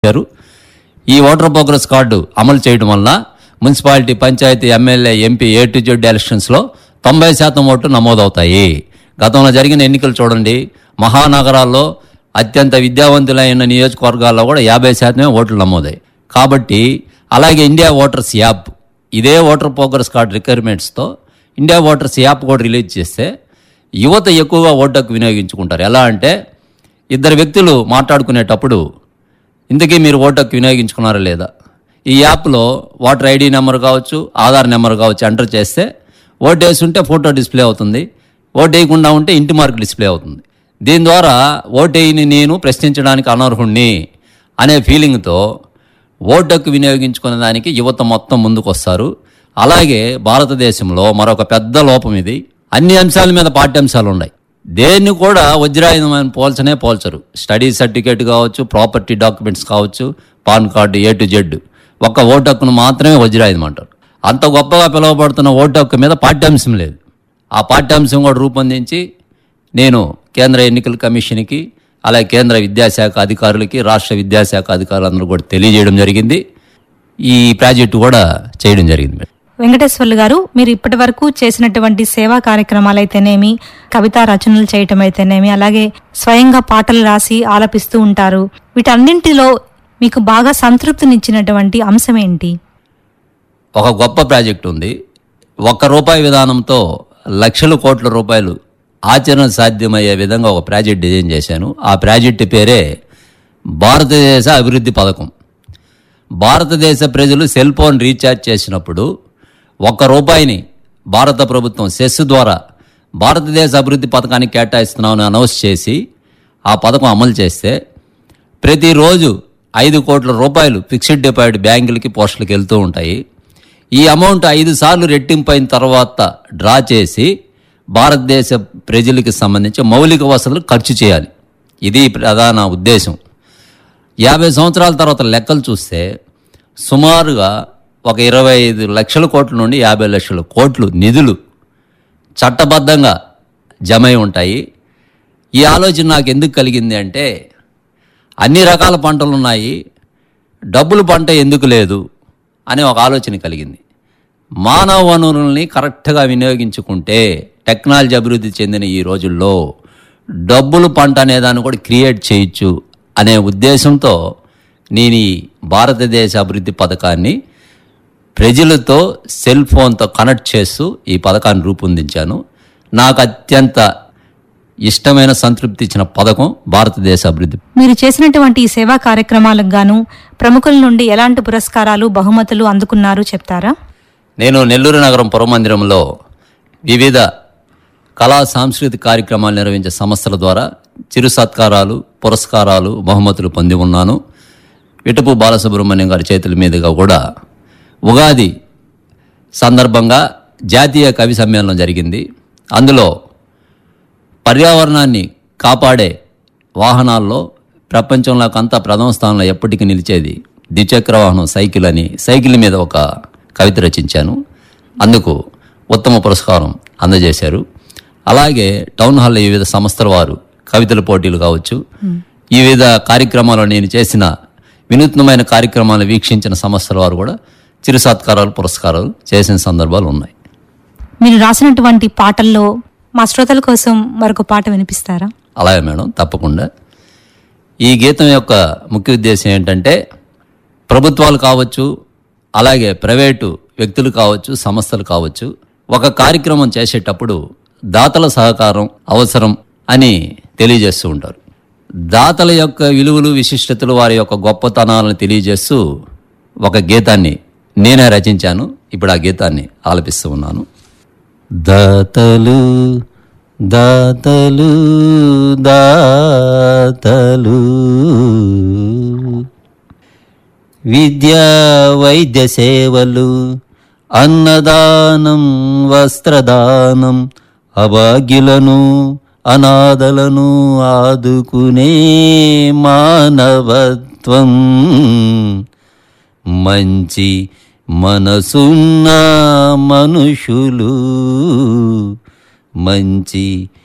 ఇచ్చారు ఈ voter progress card అమలు చేయడం వల్ల municipality panchayat MLA MP A to Z ఎలక్షన్స్లో తొంభై శాతం ఓట్లు నమోదవుతాయి గతంలో జరిగిన ఎన్నికలు చూడండి మహానగరాల్లో అత్యంత విద్యావంతులైన నియోజకవర్గాల్లో కూడా యాభై శాతమే ఓట్లు నమోదాయి కాబట్టి అలాగే ఇండియా ఓటర్స్ యాప్ ఇదే ఓటర్ ప్రోగ్రెస్ కార్డు రిక్వైర్మెంట్స్తో ఇండియా ఓటర్స్ యాప్ కూడా రిలీజ్ చేస్తే యువత ఎక్కువగా ఓటుకు వినియోగించుకుంటారు ఎలా అంటే ఇద్దరు వ్యక్తులు మాట్లాడుకునేటప్పుడు ఇంతకీ మీరు ఓటు హక్కు వినియోగించుకున్నారా లేదా ఈ యాప్లో ఓటర్ ఐడి నెంబర్ కావచ్చు ఆధార్ నెంబర్ కావచ్చు ఎంటర్ చేస్తే ఓటు వేసి ఉంటే ఫోటో డిస్ప్లే అవుతుంది ఓటు వేయకుండా ఉంటే ఇంటి మార్క్ డిస్ప్లే అవుతుంది దీని ద్వారా ఓటు వేయని నేను ప్రశ్నించడానికి అనర్హుణ్ణి అనే ఫీలింగ్తో ఓటు హక్కు వినియోగించుకునే దానికి యువత మొత్తం ముందుకు వస్తారు అలాగే భారతదేశంలో మరొక పెద్ద లోపం ఇది అన్ని అంశాల మీద పాఠ్యాంశాలు ఉన్నాయి దేన్ని కూడా వజ్రాయుధమైన పోల్చనే పోల్చరు స్టడీ సర్టిఫికేట్ కావచ్చు ప్రాపర్టీ డాక్యుమెంట్స్ కావచ్చు PAN card A to Z ఒక్క ఓటు హక్కును మాత్రమే వజ్రాయుధం అంటారు అంత గొప్పగా పిలువబడుతున్న ఓటు హక్కు మీద పాఠ్యాంశం లేదు ఆ పాఠ్యాంశం కూడా రూపొందించి నేను కేంద్ర ఎన్నికల కమిషన్కి అలాగే కేంద్ర విద్యాశాఖ అధికారులకి రాష్ట్ర విద్యాశాఖ అధికారులందరూ కూడా తెలియజేయడం జరిగింది ఈ ప్రాజెక్టు కూడా చేయడం జరిగింది వెంకటేశ్వర్లు గారు మీరు ఇప్పటి వరకు చేసినటువంటి సేవా కార్యక్రమాలు అయితేనేమి కవితా రచనలు చేయటం అయితేనేమి అలాగే స్వయంగా పాటలు రాసి ఆలపిస్తూ ఉంటారు వీటన్నింటిలో మీకు బాగా సంతృప్తినిచ్చినటువంటి అంశం ఏంటి ఒక గొప్ప ప్రాజెక్ట్ ఉంది ఒక్క రూపాయి విధానంతో లక్షల కోట్ల రూపాయలు ఆచరణ సాధ్యమయ్యే విధంగా ఒక ప్రాజెక్ట్ డిజైన్ చేశాను ఆ ప్రాజెక్టు పేరే భారతదేశ అభివృద్ధి పథకం భారతదేశ ప్రజలు సెల్ ఫోన్ రీఛార్జ్ చేసినప్పుడు ఒక్క రూపాయిని భారత ప్రభుత్వం సెస్ ద్వారా భారతదేశ అభివృద్ధి పథకానికి కేటాయిస్తున్నామని అనౌన్స్ చేసి ఆ పథకం అమలు చేస్తే ప్రతిరోజు ఐదు కోట్ల రూపాయలు ఫిక్స్డ్ డిపాజిట్ బ్యాంకులకి పోస్టులకు వెళ్తూ ఉంటాయి ఈ అమౌంట్ ఐదు సార్లు రెట్టింపైన తర్వాత డ్రా చేసి భారతదేశ ప్రజలకు సంబంధించి మౌలిక వసతులు ఖర్చు చేయాలి ఇది ప్రధాన ఉద్దేశం యాభై సంవత్సరాల తర్వాత లెక్కలు చూస్తే సుమారుగా ఒక ఇరవై ఐదు లక్షల కోట్ల నుండి యాభై లక్షల కోట్లు నిధులు చట్టబద్ధంగా జమై ఉంటాయి ఈ ఆలోచన నాకు ఎందుకు కలిగింది అంటే అన్ని రకాల పంటలు ఉన్నాయి డబ్బులు పంట ఎందుకు లేదు అనే ఒక ఆలోచన కలిగింది మానవ వనరుల్ని కరెక్ట్గా వినియోగించుకుంటే టెక్నాలజీ అభివృద్ధి చెందిన ఈ రోజుల్లో డబ్బులు పంట అనేదాన్ని కూడా క్రియేట్ చేయొచ్చు అనే ఉద్దేశంతో నేను ఈ భారతదేశ అభివృద్ధి పథకాన్ని ప్రజలతో సెల్ ఫోన్తో కనెక్ట్ చేస్తూ ఈ పథకాన్ని రూపొందించాను నాకు అత్యంత ఇష్టమైన సంతృప్తి ఇచ్చిన పథకం భారతదేశ అభివృద్ధి మీరు చేసినటువంటి ఈ సేవా కార్యక్రమాలకు గాను ప్రముఖుల నుండి ఎలాంటి పురస్కారాలు బహుమతులు అందుకున్నారు చెప్తారా నేను నెల్లూరు నగరం పురమందిరంలో వివిధ కళా సాంస్కృతిక కార్యక్రమాలు నిర్వహించే సంస్థల ద్వారా చిరు సత్కారాలు పురస్కారాలు బహుమతులు పొంది ఉన్నాను విటపు బాలసుబ్రహ్మణ్యం గారి చేతుల మీదుగా కూడా ఉగాది సందర్భంగా జాతీయ కవి సమ్మేళనం జరిగింది అందులో పర్యావరణాన్ని కాపాడే వాహనాల్లో ప్రపంచంలోకి అంతా ప్రథమ స్థానంలో ఎప్పటికీ నిలిచేది ద్విచక్ర వాహనం సైకిల్ అని సైకిల్ మీద ఒక కవిత రచించాను అందుకు ఉత్తమ పురస్కారం అందజేశారు అలాగే టౌన్ హాల్లో వివిధ సంస్థల వారు కవితల పోటీలు కావచ్చు ఈ వివిధ కార్యక్రమాలు నేను చేసిన వినూత్నమైన కార్యక్రమాలు వీక్షించిన సంస్థల వారు కూడా చిరు సత్కారాలు పురస్కారాలు చేసిన సందర్భాలు ఉన్నాయి మీరు రాసినటువంటి పాటల్లో మా శ్రోతల కోసం మరొక పాట వినిపిస్తారా అలాగే మేడం తప్పకుండా ఈ గీతం యొక్క ముఖ్య ఉద్దేశం ఏంటంటే ప్రభుత్వాలు కావచ్చు అలాగే ప్రైవేటు వ్యక్తులు కావచ్చు సంస్థలు కావచ్చు ఒక కార్యక్రమం చేసేటప్పుడు దాతల సహకారం అవసరం అని తెలియజేస్తూ ఉంటారు దాతల యొక్క విలువలు విశిష్టతలు వారి యొక్క గొప్పతనాలను తెలియజేస్తూ ఒక గీతాన్ని నేనే రచించాను ఇప్పుడు ఆ గీతాన్ని ఆలపిస్తూ ఉన్నాను దాతలు దాతలు దాతలు విద్యా వైద్య సేవలు అన్నదానం వస్త్రదానం అభాగ్యులను అనాథలను ఆదుకునే మానవత్వం మంచి మనసున్న మనుషులు మంచి